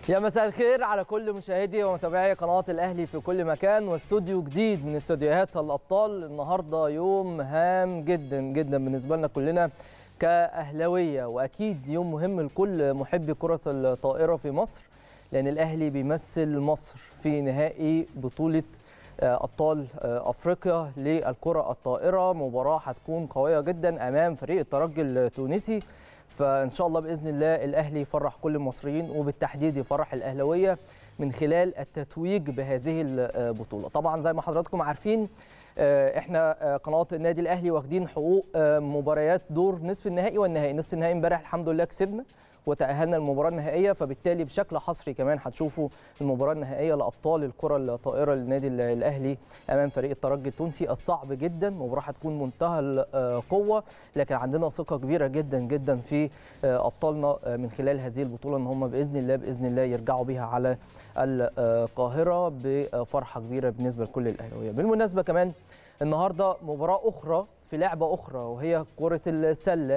يا مساء الخير على كل مشاهدي ومتابعي قناه الاهلي في كل مكان واستوديو جديد من استوديوهات الابطال النهارده يوم هام جدا جدا بالنسبه لنا كلنا كاهلاويه واكيد يوم مهم لكل محبي كره الطائره في مصر لان الاهلي بيمثل مصر في نهائي بطوله ابطال افريقيا للكره الطائره مباراه هتكون قويه جدا امام فريق الترجي التونسي فان شاء الله باذن الله الاهلي يفرح كل المصريين وبالتحديد يفرح الاهلاويه من خلال التتويج بهذه البطوله طبعا زي ما حضراتكم عارفين احنا قناه النادي الاهلي واخدين حقوق مباريات دور نصف النهائي والنهائي نصف النهائي امبارح الحمد لله كسبنا وتأهلنا المباراة النهائية فبالتالي بشكل حصري كمان هتشوفوا المباراة النهائية لأبطال الكرة الطائرة للنادي الأهلي أمام فريق الترجي التونسي الصعب جدا مباراة هتكون منتهى القوة لكن عندنا ثقة كبيرة جدا جدا في أبطالنا من خلال هذه البطولة إن هم بإذن الله بإذن الله يرجعوا بها على القاهرة بفرحة كبيرة بالنسبة لكل الأهلاوية بالمناسبة كمان النهاردة مباراة أخرى في لعبة أخرى وهي كرة السلة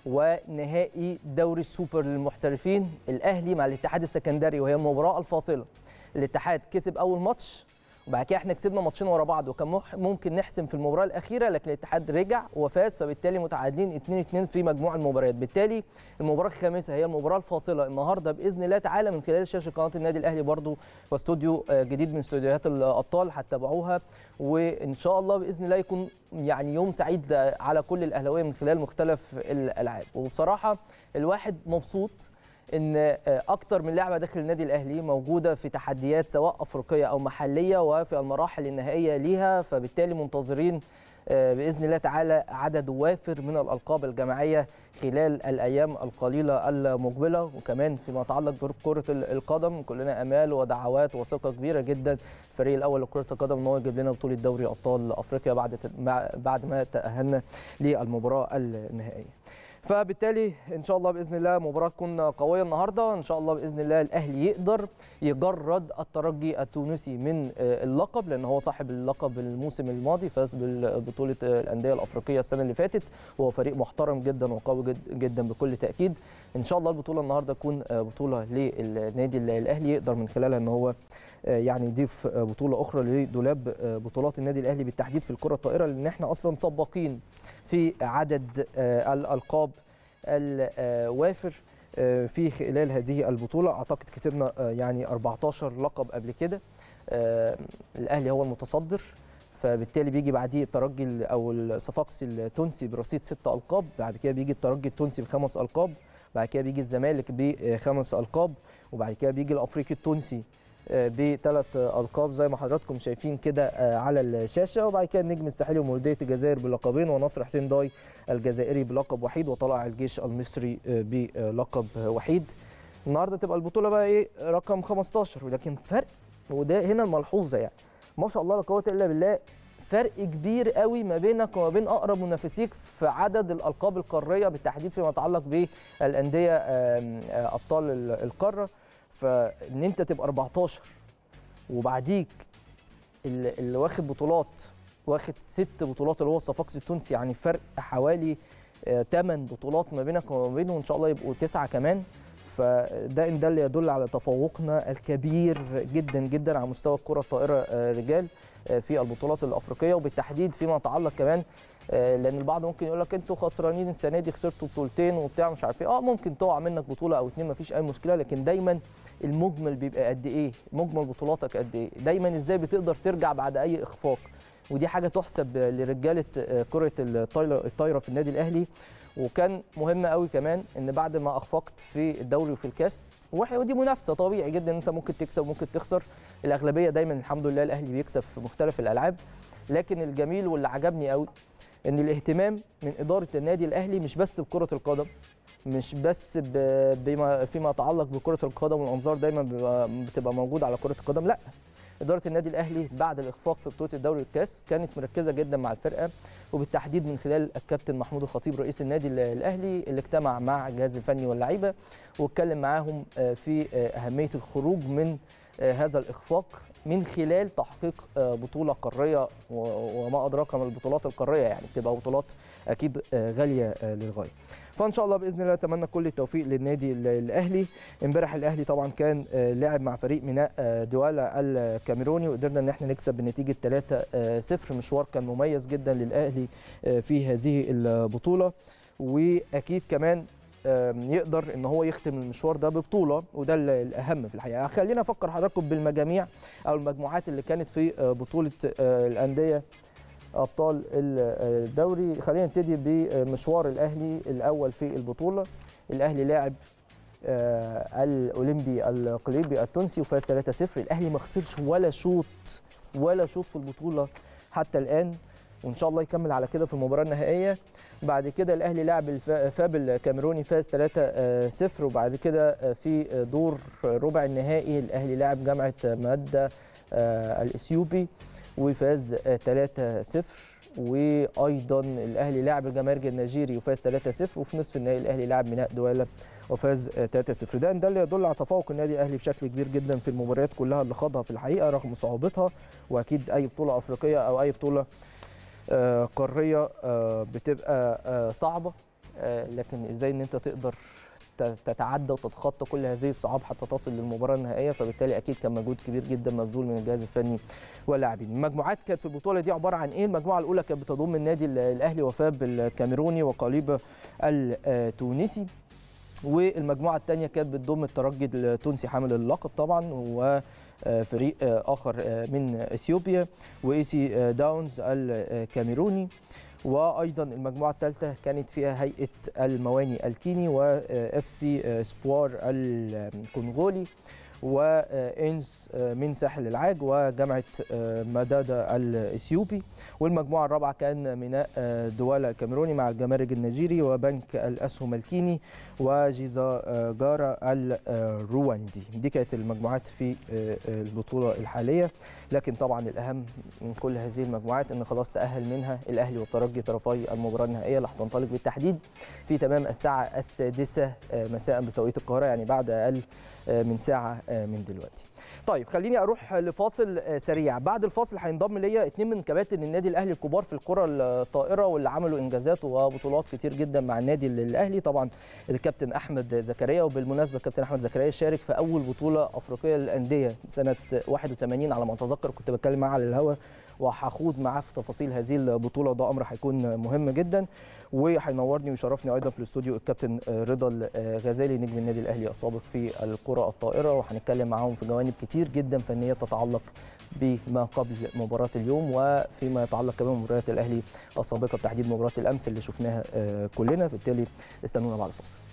ونهائي دوري السوبر للمحترفين الاهلي مع الاتحاد السكندري وهي المباراه الفاصله الاتحاد كسب اول ماتش وبعد كده احنا كسبنا ماتشين ورا بعض وكان ممكن نحسم في المباراه الاخيره لكن الاتحاد رجع وفاز فبالتالي متعادلين 2 2 في مجموع المباريات بالتالي المباراه الخامسه هي المباراه الفاصله النهارده باذن الله تعالى من خلال شاشه قناه النادي الاهلي برضو واستوديو جديد من استوديوهات الابطال هتتابعوها وان شاء الله باذن الله يكون يعني يوم سعيد على كل الاهلاويه من خلال مختلف الالعاب وبصراحه الواحد مبسوط ان اكتر من لعبه داخل النادي الاهلي موجوده في تحديات سواء افريقيه او محليه وفي المراحل النهائيه ليها فبالتالي منتظرين باذن الله تعالى عدد وافر من الالقاب الجماعيه خلال الايام القليله المقبله وكمان فيما يتعلق بكره القدم كلنا امال ودعوات وثقه كبيره جدا الفريق الاول لكره القدم ان هو يجيب لنا بطوله دوري ابطال افريقيا بعد بعد ما تاهلنا للمباراه النهائيه فبالتالي ان شاء الله باذن الله مباراه تكون قويه النهارده ان شاء الله باذن الله الاهلي يقدر يجرد الترجي التونسي من اللقب لان هو صاحب اللقب الموسم الماضي فاز ببطوله الانديه الافريقيه السنه اللي فاتت وهو فريق محترم جدا وقوي جدا بكل تاكيد ان شاء الله البطوله النهارده تكون بطوله للنادي الاهلي يقدر من خلالها ان هو يعني يضيف بطوله اخرى لدولاب بطولات النادي الاهلي بالتحديد في الكره الطائره لان احنا اصلا سباقين في عدد الالقاب الوافر في خلال هذه البطوله اعتقد كسبنا يعني 14 لقب قبل كده الاهلي هو المتصدر فبالتالي بيجي بعديه الترجي او الصفاقسي التونسي برصيد ست القاب بعد كده بيجي الترجي التونسي بخمس القاب بعد كده بيجي الزمالك بخمس القاب وبعد كده بيجي الافريقي التونسي بثلاث القاب زي ما حضراتكم شايفين كده على الشاشه وبعد كده النجم الساحلي ومولوديه الجزائر بلقبين ونصر حسين داي الجزائري بلقب وحيد وطلائع الجيش المصري بلقب وحيد النهارده تبقى البطوله بقى ايه رقم 15 ولكن فرق وده هنا الملحوظه يعني ما شاء الله لا قوه الا بالله فرق كبير قوي ما بينك وما بين اقرب منافسيك في عدد الالقاب القاريه بالتحديد فيما يتعلق بالانديه ابطال القاره فان انت تبقى 14 وبعديك اللي, اللي واخد بطولات واخد ست بطولات اللي هو الصفاقسي التونسي يعني فرق حوالي 8 بطولات ما بينك وما بينه وان شاء الله يبقوا تسعه كمان فده ان ده اللي يدل على تفوقنا الكبير جدا جدا على مستوى الكره الطائره رجال في البطولات الافريقيه وبالتحديد فيما يتعلق كمان لان البعض ممكن يقول لك انتوا خسرانين السنه دي خسرتوا بطولتين وبتاع مش عارف ايه اه ممكن تقع منك بطوله او اتنين مفيش اي مشكله لكن دايما المجمل بيبقى قد ايه مجمل بطولاتك قد ايه دايما ازاي بتقدر ترجع بعد اي اخفاق ودي حاجه تحسب لرجاله كره الطايره في النادي الاهلي وكان مهم قوي كمان ان بعد ما اخفقت في الدوري وفي الكاس ودي منافسه طبيعي جدا ان انت ممكن تكسب وممكن تخسر الاغلبيه دايما الحمد لله الاهلي بيكسب في مختلف الالعاب لكن الجميل واللي عجبني قوي ان الاهتمام من اداره النادي الاهلي مش بس بكره القدم مش بس بما فيما يتعلق بكره القدم والانظار دايما بتبقى موجوده على كره القدم لا اداره النادي الاهلي بعد الاخفاق في بطوله الدوري والكاس كانت مركزه جدا مع الفرقه وبالتحديد من خلال الكابتن محمود الخطيب رئيس النادي الاهلي اللي اجتمع مع الجهاز الفني واللعيبه واتكلم معاهم في اهميه الخروج من هذا الاخفاق من خلال تحقيق بطوله قاريه وما ادراك ما البطولات القاريه يعني بتبقى بطولات اكيد غاليه للغايه فان شاء الله باذن الله اتمنى كل التوفيق للنادي ال- الاهلي امبارح الاهلي طبعا كان آه، لعب مع فريق ميناء آه، دوالا الكاميروني وقدرنا ان احنا نكسب بنتيجه 3-0 مشوار كان مميز جدا للاهلي آه، في هذه البطوله واكيد كمان آم، يقدر ان هو يختم المشوار ده ببطوله وده ال- الاهم في الحقيقه خلينا افكر حضراتكم بالمجاميع او المجموعات اللي كانت في آه، بطوله آه، الانديه ابطال ال- الدوري خلينا نبتدي بمشوار الاهلي الاول في البطوله الاهلي لاعب آه، الاولمبي القليبي التونسي وفاز 3-0 الاهلي ما خسرش ولا شوط ولا شوط في البطوله حتى الان وان شاء الله يكمل على كده في المباراه النهائيه بعد كده الاهلي لعب الف- فاب الكاميروني فاز 3-0 وبعد كده في دور ربع النهائي الاهلي لعب جامعه ماده آه، الاثيوبي وفاز 3-0 وايضا الاهلي لعب الجمارك النيجيري وفاز 3-0 وفي نصف النهائي الاهلي لعب ميناء دواله وفاز 3-0 ده ده اللي يدل على تفوق النادي الاهلي بشكل كبير جدا في المباريات كلها اللي خاضها في الحقيقه رغم صعوبتها واكيد اي بطوله افريقيه او اي بطوله آه، قاريه آه، بتبقى آه، صعبه آه، لكن ازاي ان انت تقدر ت- تتعدى وتتخطى كل هذه الصعاب حتى تصل للمباراه النهائيه فبالتالي اكيد كان مجهود كبير جدا مبذول من الجهاز الفني واللاعبين المجموعات كانت في البطوله دي عباره عن ايه المجموعه الاولى كانت بتضم النادي ال- الاهلي وفاب الكاميروني وقليبه التونسي والمجموعه الثانيه كانت بتضم الترجي التونسي حامل اللقب طبعا وفريق اخر من اثيوبيا واي سي داونز الكاميروني وايضا المجموعه الثالثه كانت فيها هيئه المواني الكيني واف سي سبوار الكونغولي وانس من ساحل العاج وجامعه مدادا الاثيوبي والمجموعه الرابعه كان ميناء دوالا الكاميروني مع الجمارك النيجيري وبنك الاسهم الكيني وجيزا جارا الرواندي دي كانت المجموعات في البطوله الحاليه لكن طبعا الاهم من كل هذه المجموعات ان خلاص تاهل منها الاهلي والترجي طرفي المباراه النهائيه اللي هتنطلق بالتحديد في تمام الساعه السادسه مساء بتوقيت القاهره يعني بعد اقل من ساعه من دلوقتي طيب خليني اروح لفاصل سريع بعد الفاصل هينضم ليا اتنين من كباتن النادي الاهلي الكبار في الكره الطائره واللي عملوا انجازات وبطولات كتير جدا مع النادي الاهلي طبعا الكابتن احمد زكريا وبالمناسبه الكابتن احمد زكريا شارك في اول بطوله افريقيه للانديه سنه 81 على ما اتذكر كنت بتكلم معاه على الهوا وهخوض معاه في تفاصيل هذه البطوله وده امر هيكون مهم جدا وهينورني ويشرفني ايضا في الاستوديو الكابتن رضا الغزالي نجم النادي الاهلي السابق في الكره الطائره وهنتكلم معاهم في جوانب كتير جدا فنيه تتعلق بما قبل مباراه اليوم وفيما يتعلق كمان بمباريات الاهلي السابقه بتحديد مباراه الامس اللي شفناها كلنا بالتالي استنونا بعد الفاصل